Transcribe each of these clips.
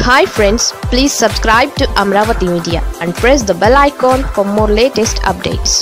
hi friends please subscribe to Amaravati media and press the bell icon for more latest updates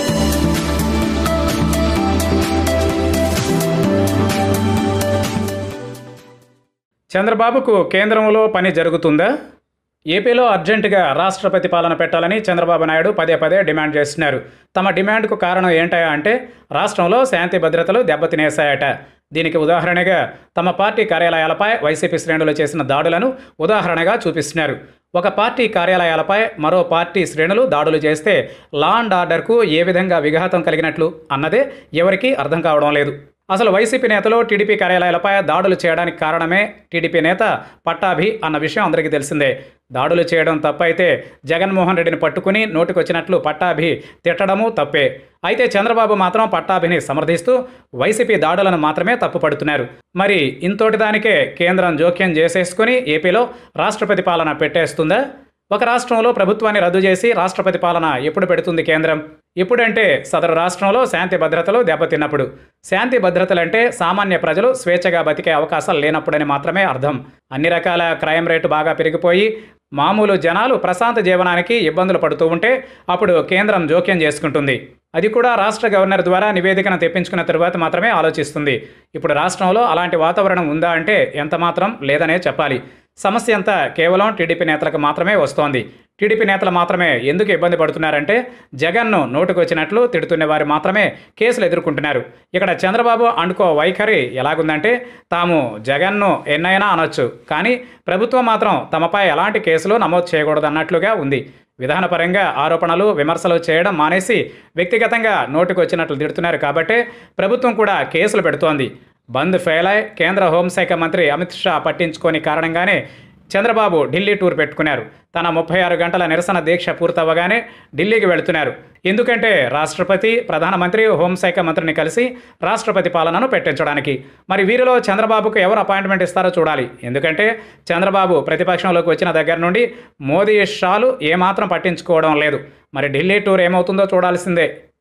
చంద్రబాబుకు కేంద్రంలో పని జరుగుతుందా ఏపీలో అర్జెంటుగా రాష్ట్రపతి పాలన పెట్టాలని చంద్రబాబు నాయుడు పదే పదే డిమాండ్ చేస్తున్నారు తమ డిమాండ్కు కారణం ఏంటయా అంటే రాష్ట్రంలో శాంతి భద్రతలు దెబ్బతినేశాయట దీనికి ఉదాహరణగా తమ పార్టీ కార్యాలయాలపై వైసీపీ శ్రేణులు చేసిన దాడులను ఉదాహరణగా చూపిస్తున్నారు ఒక పార్టీ కార్యాలయాలపై మరో పార్టీ శ్రేణులు దాడులు చేస్తే లా అండ్ ఆర్డర్కు ఏ విధంగా విఘాతం కలిగినట్లు అన్నదే ఎవరికీ అర్థం కావడం లేదు అసలు వైసీపీ నేతలు టీడీపీ కార్యాలయాలపై దాడులు చేయడానికి కారణమే టీడీపీ నేత పట్టాభి అన్న విషయం అందరికీ తెలిసిందే దాడులు చేయడం తప్పైతే జగన్మోహన్ రెడ్డిని పట్టుకుని నోటికొచ్చినట్లు పట్టాభి తిట్టడము తప్పే అయితే చంద్రబాబు మాత్రం పట్టాభిని సమర్థిస్తూ వైసీపీ దాడులను మాత్రమే తప్పుపడుతున్నారు మరి ఇంతోటి దానికే కేంద్రం జోక్యం చేసేసుకుని ఏపీలో రాష్ట్రపతి పాలన పెట్టేస్తుందా ఒక రాష్ట్రంలో ప్రభుత్వాన్ని రద్దు చేసి రాష్ట్రపతి పాలన ఎప్పుడు పెడుతుంది కేంద్రం ఎప్పుడంటే సదరు రాష్ట్రంలో శాంతి భద్రతలు దెబ్బతిన్నప్పుడు శాంతి భద్రతలంటే సామాన్య ప్రజలు స్వేచ్ఛగా బతికే అవకాశాలు లేనప్పుడని మాత్రమే అర్థం అన్ని రకాల క్రైమ్ రేటు బాగా పెరిగిపోయి మామూలు జనాలు ప్రశాంత జీవనానికి ఇబ్బందులు పడుతూ ఉంటే అప్పుడు కేంద్రం జోక్యం చేసుకుంటుంది అది కూడా రాష్ట్ర గవర్నర్ ద్వారా నివేదికను తెప్పించుకున్న తరువాత మాత్రమే ఆలోచిస్తుంది ఇప్పుడు రాష్ట్రంలో అలాంటి వాతావరణం ఉందా అంటే ఎంత మాత్రం లేదనే చెప్పాలి సమస్య అంతా కేవలం టీడీపీ నేతలకు మాత్రమే వస్తోంది టీడీపీ నేతలు మాత్రమే ఎందుకు ఇబ్బంది పడుతున్నారంటే జగన్ను నోటుకొచ్చినట్లు తిడుతున్న వారు మాత్రమే కేసులు ఎదుర్కొంటున్నారు ఇక్కడ చంద్రబాబు అండుకో వైఖరి ఎలాగుందంటే తాము జగన్ను ఎన్నైనా అనొచ్చు కానీ ప్రభుత్వం మాత్రం తమపై ఎలాంటి కేసులు నమోదు చేయకూడదన్నట్లుగా ఉంది విధానపరంగా ఆరోపణలు విమర్శలు చేయడం మానేసి వ్యక్తిగతంగా నోటుకొచ్చినట్లు తిడుతున్నారు కాబట్టే ప్రభుత్వం కూడా కేసులు పెడుతోంది బంద్ ఫెయిల్ అయి కేంద్ర హోంశాఖ మంత్రి అమిత్ షా పట్టించుకోని కారణంగానే చంద్రబాబు ఢిల్లీ టూర్ పెట్టుకున్నారు తన ముప్పై ఆరు గంటల నిరసన దీక్ష పూర్తవ్వగానే ఢిల్లీకి వెళుతున్నారు ఎందుకంటే రాష్ట్రపతి ప్రధానమంత్రి హోంశాఖ మంత్రిని కలిసి రాష్ట్రపతి పాలనను పెట్టించడానికి మరి వీరిలో చంద్రబాబుకు ఎవరు అపాయింట్మెంట్ ఇస్తారో చూడాలి ఎందుకంటే చంద్రబాబు ప్రతిపక్షంలోకి వచ్చిన దగ్గర నుండి మోదీ షాలు ఏమాత్రం పట్టించుకోవడం లేదు మరి ఢిల్లీ టూర్ ఏమవుతుందో చూడాల్సిందే